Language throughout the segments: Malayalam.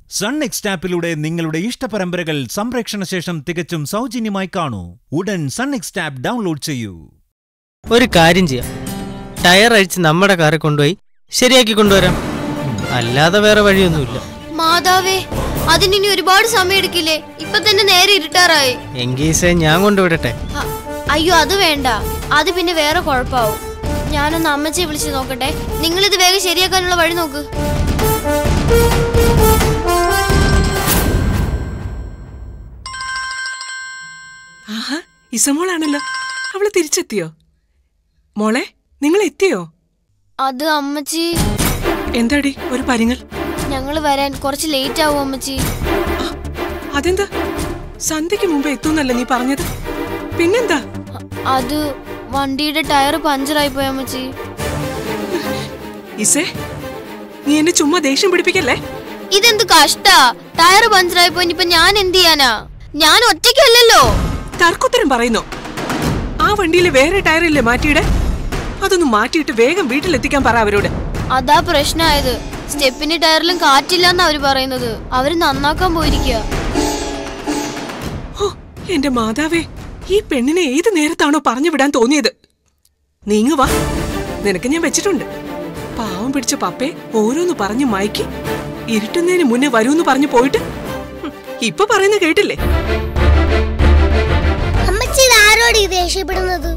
സൺ നെക്സ്റ്റ് ആപ്പിലൂടെ നിങ്ങളുടെ ഇഷ്ടപരമ്പരകൾ സംപ്രേക്ഷണ ശേഷം തികച്ചും സൗജന്യമായി കാണൂ ഉടൻ സൺ നെക്സ്റ്റ് ആപ്പ് ഡൗൺലോഡ് ചെയ്യൂ ഒരു കാര്യം ചെയ്യാം ടയർ അഴിച്ച് നമ്മുടെ കാറിൽ കൊണ്ടുപോയി ശരിയാക്കി കൊണ്ടുവരാം അല്ലാതെ വേറെ വഴിയൊന്നുമില്ല മാതാവേ അതിനി ഒരുപാട് സമയം എടുക്കില്ലേ ഇപ്പൊ തന്നെ നേരെ ഇരുട്ടാറായി എങ്കീസെ ഞാൻ കൊണ്ടുവിടട്ടെ അ- അയ്യോ അത് വേണ്ട അത് പിന്നെ വേറെ കുഴപ്പാവും ഞാനൊന്ന് അമ്മച്ചിയെ വിളിച്ചു നോക്കട്ടെ നിങ്ങൾ ഇത് വേഗം ശരിയാക്കാനുള്ള വഴി നോക്ക് ആഹാ ഇസമോളാണല്ലോ അവള് തിരിച്ചെത്തിയോ മോളെ നിങ്ങൾ എത്തിയോ അത് അമ്മച്ചി എന്താടി ഒരു പരിങ്ങൽ ഞങ്ങൾ വരാൻ കുറച്ച് ലേറ്റ് ആവും അമ്മച്ചി അതെന്താ സന്ധ്യക്ക് മുമ്പ് എത്തൂന്നല്ല നീ പറഞ്ഞത് പിന്നെന്താ അ- അത് വണ്ടിയുടെ ടയർ പഞ്ചറായി പോയി അമ്മച്ചി ഇസേ നീ എന്നെ ചുമ്മാ ദേഷ്യം പിടിപ്പിക്കല്ലേ ഇതെന്ത് കഷ്ടാ ടയർ പഞ്ചറായി പോയി ഇനിയിപ്പൊ ഞാൻ എന്ത് ചെയ്യാനാ ഞാൻ ഒറ്റയ്ക്കല്ലല്ലോ തർക്കുത്തരം പറയുന്നോ ആ വണ്ടിയിലെ വേറെ ടയറില്ലേ മാറ്റിയിടെ അതൊന്ന് മാറ്റിയിട്ട് വേഗം വീട്ടിലെത്തിക്കാൻ പറ അവരോട് അതാ പ്രശ്നമായത് സ്റ്റെപ്പിന്റെ ടയറിലും കാറ്റില്ലെന്നാ അവര് പറയുന്നത് അവര് നന്നാക്കാൻ പോയിരിക്കുക ഹോ എന്റെ മാതാവേ ഈ പെണ്ണിനെ ഏത് നേരത്താണോ പറഞ്ഞു വിടാൻ തോന്നിയത് നീങ്ങു വാ നിനക്ക് ഞാൻ വെച്ചിട്ടുണ്ട് പാവം പിടിച്ച പപ്പയെ ഓരോന്ന് പറഞ്ഞു മയക്കി ഇരുട്ടുന്നതിന് മുന്നേ വരൂന്ന് പറഞ്ഞു പോയിട്ട് ഹും, ഇപ്പൊ പറയുന്ന കേട്ടില്ലേ അമ്മച്ചി ഇത് ആരോട് ഈ ദേഷ്യപ്പെടുന്നത്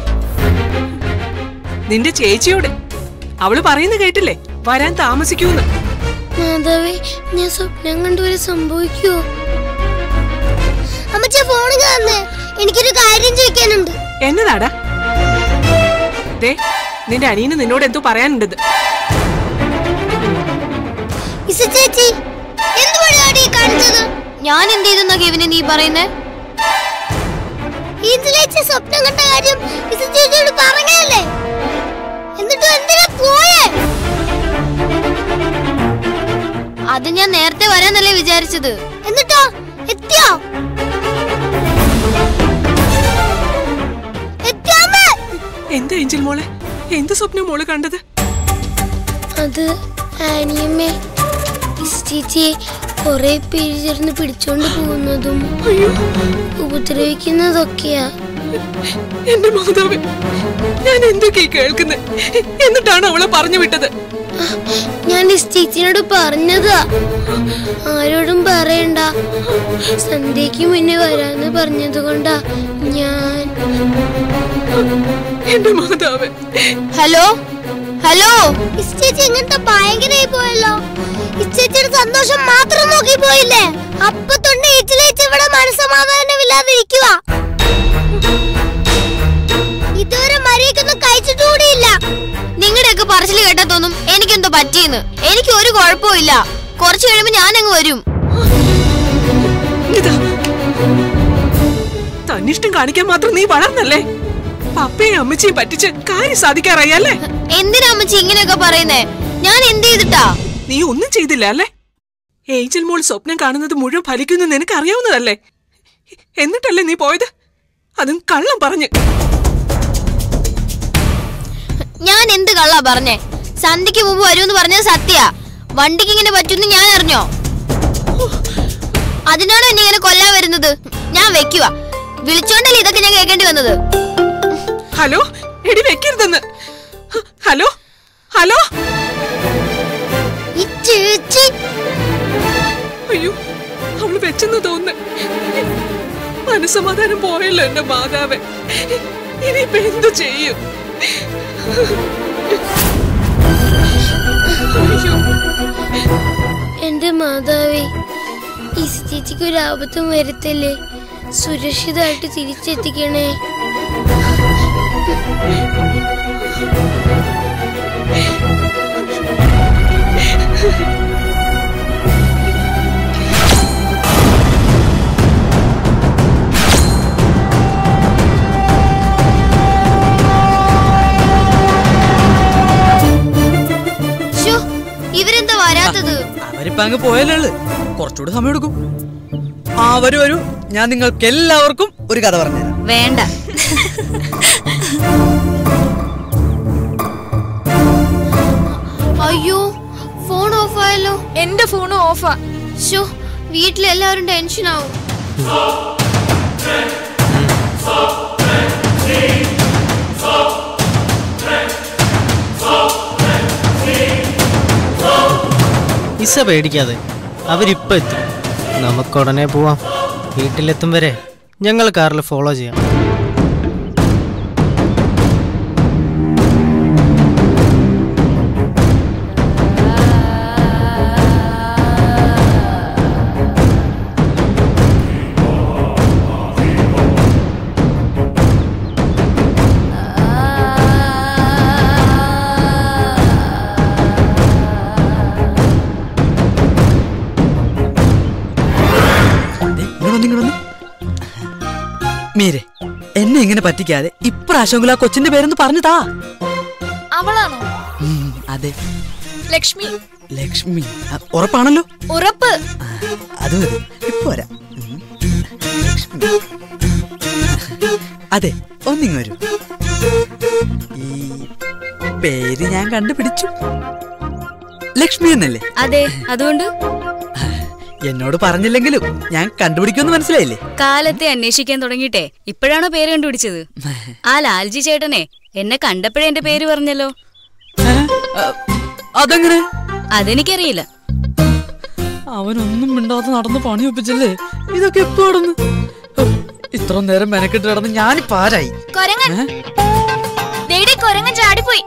നിന്റെ ചേച്ചിയോട് അവള് പറയുന്ന കേട്ടില്ലേ വരാൻ താമസിക്കൂന്ന് മാതാവേ ഞാൻ സ്വപ്നം കണ്ടുവരെ സംഭവിക്കുവോ അമ്മച്ചി ഫോൺ കാണുന്നേ എനിക്കൊരു കാര്യം ചോദിക്കാനുണ്ട് എന്നതാടാ ദേ നിന്റെ അനിയന് നിന്നോട് എന്തോ പറയാനുണ്ടെന്ന് ഇസ ചേച്ചി എന്ത് പരിപാടി ഈ കാണിച്ചത് ഞാൻ എന്ത് ചെയ്തെന്നാ കെവിനെ നീ പറയുന്നേ ഇതിലേച്ച സ്വപ്നം കണ്ട കാര്യം ഇസ ചേച്ചിയോട് പറഞ്ഞല്ലേ എന്നിട്ട് എന്തിനാ പോയേ അത് ഞാൻ നേരത്തെ വരാന്നല്ലേ വിചാരിച്ചത് എന്നിട്ടോ എത്തിയോ എത്തിയാമേ എന്താ ഏഞ്ചൽ മോളെ എന്ത് സ്വപ്നം മോള് കണ്ടത് അത് ആനിയമ്മേ ചേച്ചിയെ കുറെ പേര് ചേർന്ന് പിടിച്ചോണ്ട് പോകുന്നതും ഉപദ്രവിക്കുന്നതൊക്കെയാ എന്റെ മാതാവ് ഞാൻ എന്തൊക്കെ കേൾക്കുന്നത് എന്നിട്ടാണ് അവളെ പറഞ്ഞു വിട്ടത് ഞാൻ ചേച്ചിനോട് പറഞ്ഞതാ ആരോടും പറയണ്ട സന്ധ്യക്ക് മുന്നേ വരാന്ന് പറഞ്ഞത് കൊണ്ടാ ഞാൻ എന്റെ മാതാവ് ഹലോ ഹലോ ചേച്ചി ഇങ്ങനത്തെ ഭയങ്കരമായി പോയല്ലോ ചേച്ചിയുടെ സന്തോഷം മാത്രം നോക്കി പോയില്ലേ അപ്പൊ തൊണ്ട് ഇച്ചിലേച്ച് ഇവിടെ മനസ്സമാധാനമില്ലാതിരിക്കുക ഇതുവരെ മരിയൊന്നും കഴിച്ചിട്ടുകൂടിയില്ല നിങ്ങളുടെയൊക്കെ പറച്ചിൽ കേട്ടാ തോന്നും എനിക്കെന്തോ പറ്റിയെന്ന് എനിക്ക് ഒരു കുഴപ്പമില്ല കുറച്ച് കഴിയുമ്പോ ഞാൻ അങ്ങ് വരും ഇതാ തന്നിഷ്ടം കാണിക്കാൻ മാത്രം നീ വളർന്നല്ലേ പപ്പയും അമ്മച്ചിയും പറ്റിച്ച് കാര്യം സാധിക്കാറായല്ലേ എന്തിനാ അമ്മച്ചി ഇങ്ങനെയൊക്കെ പറയുന്നേ ഞാൻ എന്ത് ചെയ്തിട്ടാ നീ ഒന്നും ചെയ്തില്ല അല്ലേ ഏഞ്ചൽ മോൾ സ്വപ്നം കാണുന്നത് മുഴുവൻ ഫലിക്കുന്നു നിനക്ക് അറിയാവുന്നതല്ലേ എന്നിട്ടല്ലേ നീ പോയത് അതും കള്ളം പറഞ്ഞ് ഞാൻ എന്ത് കള്ളാ പറഞ്ഞേ സന്ധ്യക്ക് മുമ്പ് വരുമെന്ന് പറഞ്ഞത് സത്യ വണ്ടിക്ക് ഇങ്ങനെ പറ്റുമെന്ന് ഞാൻ അറിഞ്ഞോ അതിനാണോ എന്നെ ഇങ്ങനെ കൊല്ലാൻ വരുന്നത് ഞാൻ വെക്കുക വിളിച്ചോണ്ടല്ലേ ഇതൊക്കെ ഞാൻ കേൾക്കേണ്ടി വന്നത് ഹലോ എടി വെക്കരുതെന്ന് ഹ, ഹലോ ഹലോ ഈ ചേച്ചി അയ്യോ അവള് വെച്ചെന്ന് തോന്നുന്നു മനസമാധാനം പോയല്ലോ എന്റെ മാതാവേ ഇനിയിപ്പൊ എന്തു ചെയ്യും അയ്യോ എന്റെ മാതാവേ ഈ ചേച്ചിക്ക് ഒരു ആപത്തും വരുത്തല്ലേ സുരക്ഷിതമായിട്ട് തിരിച്ചെത്തിക്കണേ ശ്ശോ, ഇവരെന്താ വരാത്തത് അവരിപ്പോ അങ്ങ് പോയല്ലേ കുറച്ചുകൂടി സമയം എടുക്കും ആ വരൂ വരൂ ഞാൻ നിങ്ങൾക്ക് എല്ലാവർക്കും ഒരു കഥ പറഞ്ഞുതരാം വേണ്ട അയ്യോ ഫോൺ ഓഫായല്ലോ എന്റെ ഫോണും ഓഫാ ഷോ വീട്ടിലെല്ലാവരും ടെൻഷനാവും ഇസ പേടിക്കാതെ അവരിപ്പോ എത്തും നമുക്ക് ഉടനെ പോവാം വീട്ടിലെത്തും വരെ ഞങ്ങൾ കാറിൽ ഫോളോ ചെയ്യാം ദേ, ഇങ്ങട് വന്ന്, ഇങ്ങട് വന്ന്. മീരെ എന്നെ ഇങ്ങനെ പറ്റിക്കാതെ ഇപ്രാവശ്യമെങ്കിലും ആ കൊച്ചിന്റെ പേരൊന്ന് പറഞ്ഞു താ അവളാണോ ഉം, അതെ ലക്ഷ്മി ലക്ഷ്മി ആ, ഉറപ്പാണല്ലോ ഉറപ്പ് ആ, അത് മതി ഇപ്പൊ വരാം ഉം. ലക്ഷ്മി. അതെ ഒന്നിങ്ങ് വരൂ ഈ പേര് ഞാൻ കണ്ടുപിടിച്ചു ലക്ഷ്മി എന്നല്ലേ അതെ അതുകൊണ്ട് എന്നോട് പറഞ്ഞില്ലെങ്കിലും ഞാൻ കണ്ടുപിടിക്കുമെന്ന് മനസ്സിലായില്ലേ കാലത്തെ അന്വേഷിക്കാൻ തുടങ്ങിയിട്ടേ ഇപ്പോഴാണോ പേര് കണ്ടുപിടിച്ചത് ആ ലാൽജി ചേട്ടനെ എന്നെ കണ്ടപ്പോഴേ എന്റെ പേര് പറഞ്ഞല്ലോ ഏ? ആ, അതെങ്ങനെ അതെനിക്കറിയില്ല അവനൊന്നും മിണ്ടാതെ നടന്ന് പണി ഒപ്പിച്ചല്ലേ ഇതൊക്കെ എപ്പോ നടന്ന് ഹോ, ഇത്ര നേരം മെനക്കെട്ട് നടന്ന് ഞാനിപ്പോ ആരായി കൊരങ്ങൻ ദേടി കൊരങ്ങൻ ചാടിപ്പോയി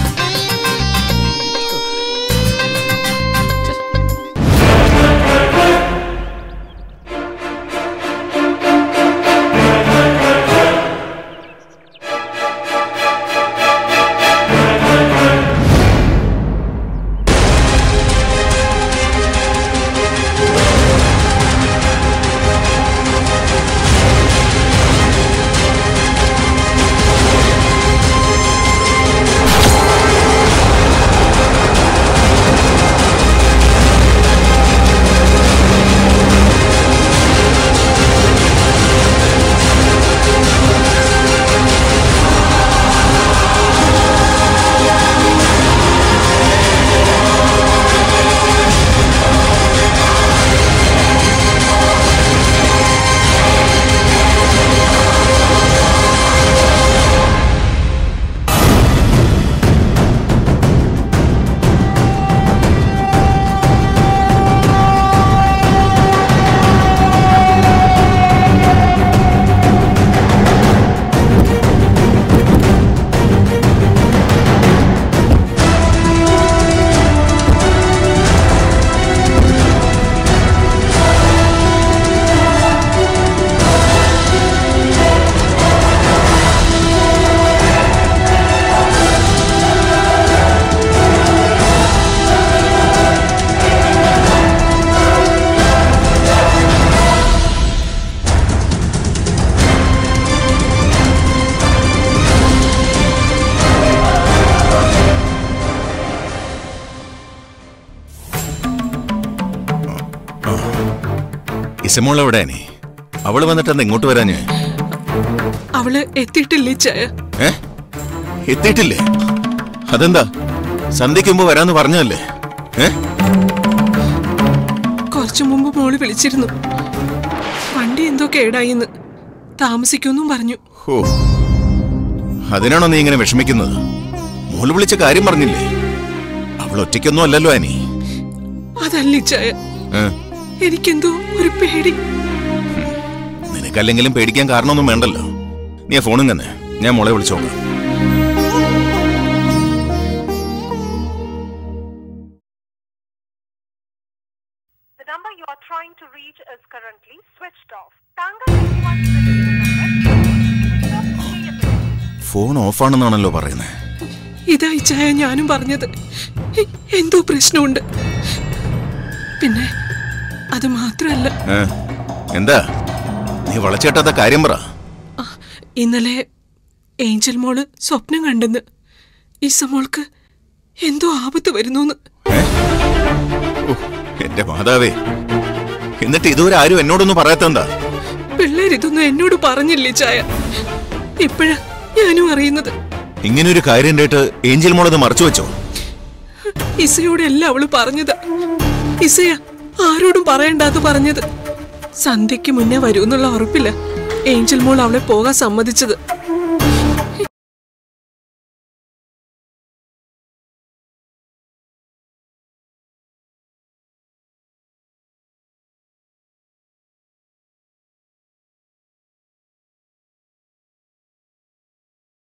ഇസമോൾ എവിടെ നീ അവള് വന്നിട്ട് എന്താ ഇങ്ങോട്ട് വരാഞ്ഞ് അവള് എത്തിയിട്ടില്ലേ ചായ ഏ എത്തിയിട്ടില്ലേ അതെന്താ സന്ധ്യയ്ക്ക് മുമ്പ് വരാന്ന് പറഞ്ഞതല്ലേ ഏ കുറച്ചു മുമ്പ് മോള് വിളിച്ചിരുന്നു വണ്ടി എന്തോ കേടായിന്ന് താമസിക്കുമെന്നും പറഞ്ഞു ഹോ അതിനാണോ നീ ഇങ്ങനെ വിഷമിക്കുന്നത് മോള് വിളിച്ച കാര്യം പറഞ്ഞില്ലേ അവൾ ഒറ്റയ്ക്കൊന്നും അല്ലല്ലോ ആനി അതല്ലേ ചായ ഏ എനിക്കെന്തോ ഒരു പേടി നിനക്കല്ലെങ്കിലും പേടിക്കാൻ കാരണമൊന്നും വേണ്ടല്ലോ നീ ആ ഫോണും തന്നെ ഞാൻ മോളെ വിളിച്ചോക്കാം The number you are trying to reach is currently switched off. താങ്കൾ വിളിക്കുവാൻ ശ്രമിക്കുന്ന number switch off ചെയ്യപ്പെട്ടു. ഫോൺ ഓഫാണെന്നാണല്ലോ പറയുന്നത് ഇതായി ചായ ഞാനും പറഞ്ഞത് എ- എന്തോ പ്രശ്നമുണ്ട് പിന്നെ അത് മാത്രല്ല ഏ എന്താ നീ വളച്ചേട്ടാത്ത കാര്യം പറ ആ, ഇന്നലെ ഏഞ്ചൽ മോള് സ്വപ്നം കണ്ടെന്ന് ഇസമോൾക്ക് എന്തോ ആപത്ത് വരുന്നൂന്ന് ഓ, എന്റെ മാതാവേ എന്നിട്ട് ഇതുവരെ ആരും എന്നോടൊന്നും പറയാത്തെന്താ പിള്ളേരിതൊന്നും എന്നോട് പറഞ്ഞില്ലേ ചായ ഇപ്പോഴാ ഞാനും അറിയുന്നത് ഇങ്ങനൊരു കാര്യം കേട്ട് ഏഞ്ചൽ മോളത് മറച്ചു വെച്ചോ ഇസയോട് എല്ലാം അവള് പറഞ്ഞതാ ഇസയ ആരോടും പറയണ്ടാന്ന് പറഞ്ഞത് സന്ധ്യയ്ക്ക് മുന്നേ വരൂ എന്നുള്ള ഉറപ്പില്ല ഏഞ്ചൽ മോൾ അവളെ പോകാൻ സമ്മതിച്ചത്